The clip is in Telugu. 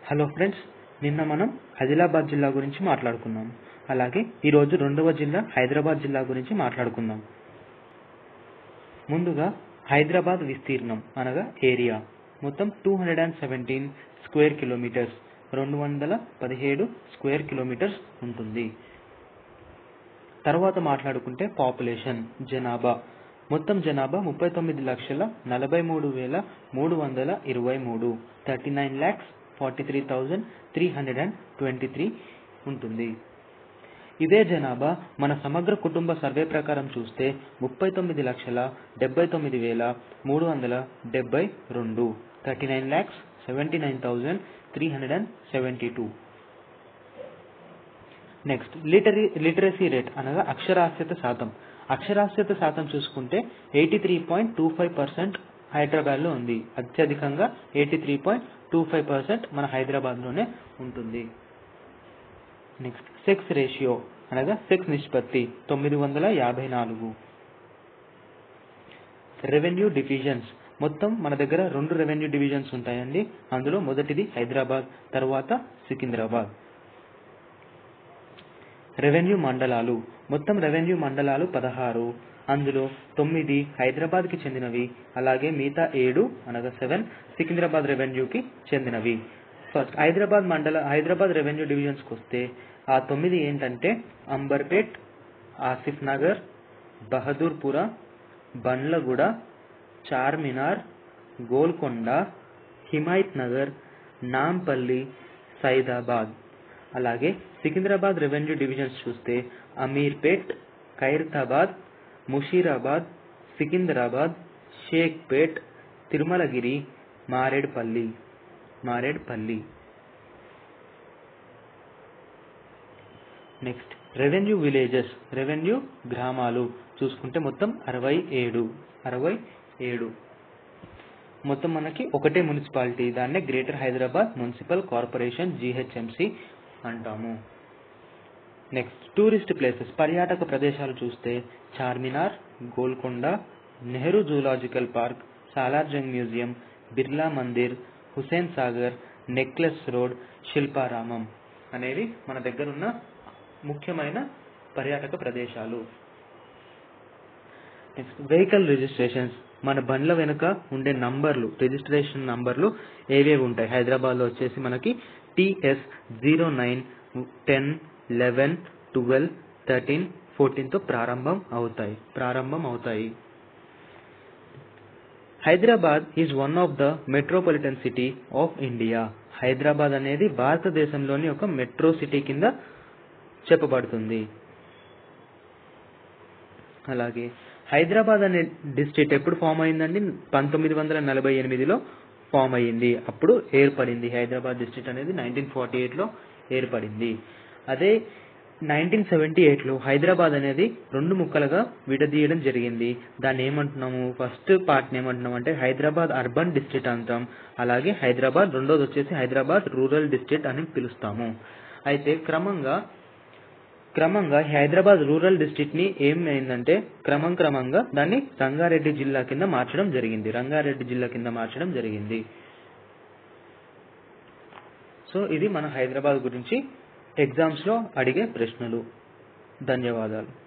హలో ఫ్రెండ్స్ నిన్న మనం ఆదిలాబాద్ జిల్లా గురించి మాట్లాడుకున్నాం అలాగే ఈరోజు రెండవ జిల్లా హైదరాబాద్ జిల్లా గురించి మాట్లాడుకుందాం ముందుగా హైదరాబాద్ విస్తీర్ణం అనగా ఏరియా మొత్తం two hundred and seventeen square kilometres రెండు వందల పదిహేడు స్క్వేర్ కిలోమీటర్స్ ఉంటుంది తర్వాత మాట్లాడుకుంటే పాపులేషన్ జనాభా మొత్తం జనాభా ముప్పై తొమ్మిది లక్షల నలభై మూడు వేల మూడు వందల ఇరవై మూడు thirty nine lakhs forty three thousand three hundred and twenty three ఉంటుంది ఇదే జనాభా మన సమగ్ర కుటుంబ సర్వే ప్రకారం చూస్తే ముప్పై తొమ్మిది లక్షల డెబ్బై తొమ్మిది వేల మూడు వందల డెబ్బై రెండు thirty nine lakhs seventy nine thousand three hundred and seventy two next literary literacy rate అనగా అక్షరాస్యత శాతం అక్షరాస్యత శాతం చూసుకుంటే eighty three point two five percent హైదరాబాద్లో ఉంది అత్యధికంగా eighty three point two five percent మన హైదరాబాద్లోనే ఉంటుంది నెక్స్ట్ సెక్స్ రేషియో అనగా సెక్స్ నిష్పత్తి తొమ్మిది వందల యాభై నాలుగు రెవెన్యూ డివిజన్స్ మొత్తం మన దగ్గర రెండు రెవెన్యూ డివిజన్స్ ఉంటాయండి అందులో మొదటిది హైదరాబాద్ తర్వాత సికింద్రాబాద్ రెవెన్యూ మండలాలు మొత్తం రెవెన్యూ మండలాలు పదహారు అందులో తొమ్మిది హైదరాబాద్కి చెందినవి అలాగే మిగతా ఏడు అనగా సెవెన్ సికింద్రాబాద్ రెవెన్యూకి చెందినవి ఫస్ట్ హైదరాబాద్ మండల హైదరాబాద్ రెవెన్యూ డివిజన్స్కి వస్తే ఆ తొమ్మిది ఏంటంటే అంబర్పేట్ ఆసిఫ్ నగర్ బహదూర్పుర బండ్లగూడ చార్మినార్ గోల్కొండ హిమాయత్ నగర్ నాంపల్లి సైదాబాద్ అలాగే సికింద్రాబాద్ రెవెన్యూ డివిజన్స్ చూస్తే Ameerpet Khairatabad Musheerabad Secunderabad Shaikpet Tirumalagiri Marredpally Marredpally next revenue villages revenue గ్రామాలు చూసుకుంటే మొత్తం అరవై ఏడు అరవై ఏడు మొత్తం మనకి ఒకటే మున్సిపాలిటీ దాన్నే greater Hyderabad municipal corporation GHMC అంటాము నెక్స్ట్ టూరిస్ట్ ప్లేసెస్ పర్యాటక ప్రదేశాలు చూస్తే Charminar Golconda Nehru zoological park Salarjung museum Birla Mandir Hussain Sagar necklace road Shilparamam అనేవి మన దగ్గర ఉన్న ముఖ్యమైన పర్యాటక ప్రదేశాలు నెక్స్ట్ వెహికల్ రిజిస్ట్రేషన్స్ మన బండ్ల వెనుక ఉండే నంబర్లు రిజిస్ట్రేషన్ నంబర్లు ఏవేవి ఉంటాయి హైదరాబాద్లో వచ్చేసి మనకి TS zero nine ten eleven twelve thirteen ఫోర్టీన్తో ప్రారంభం అవుతాయి ప్రారంభం అవుతాయి Hyderabad is one of the metropolitan city of India Hyderabad అనేది భారతదేశంలోని ఒక మెట్రో సిటీ కింద చెప్పబడుతుంది అలాగే హైదరాబాద్ అనే డిస్ట్రిక్ట్ ఎప్పుడు ఫామ్ అయిందండి పంతొమ్మిది వందల నలభై ఎనిమిదిలో ఫామ్ అయ్యింది అప్పుడు ఏర్పడింది హైదరాబాద్ డిస్ట్రిక్ట్ అనేది నైన్టీన్ ఫార్టీ ఎయిట్లో ఏర్పడింది అదే నైన్టీన్ సెవెంటీ ఎయిట్లో హైదరాబాద్ అనేది రెండు ముక్కలుగా విడదీయడం జరిగింది దాన్ని ఏమంటున్నాము ఫస్ట్ పార్ట్ని ఏమంటున్నాం అంటే హైదరాబాద్ అర్బన్ డిస్ట్రిక్ట్ అంటాం అలాగే హైదరాబాద్ రెండోది వచ్చేసి హైదరాబాద్ రూరల్ డిస్ట్రిక్ట్ అని పిలుస్తాము అయితే క్రమంగా క్రమంగా హైదరాబాద్ రూరల్ డిస్ట్రిక్ట్ ని ఏం అయిందంటే క్రమం క్రమంగా దాన్ని రంగారెడ్డి జిల్లా కింద మార్చడం జరిగింది రంగారెడ్డి జిల్లా కింద మార్చడం జరిగింది సో ఇది మన హైదరాబాద్ గురించి ఎగ్జామ్స్ లో అడిగే ప్రశ్నలు ధన్యవాదాలు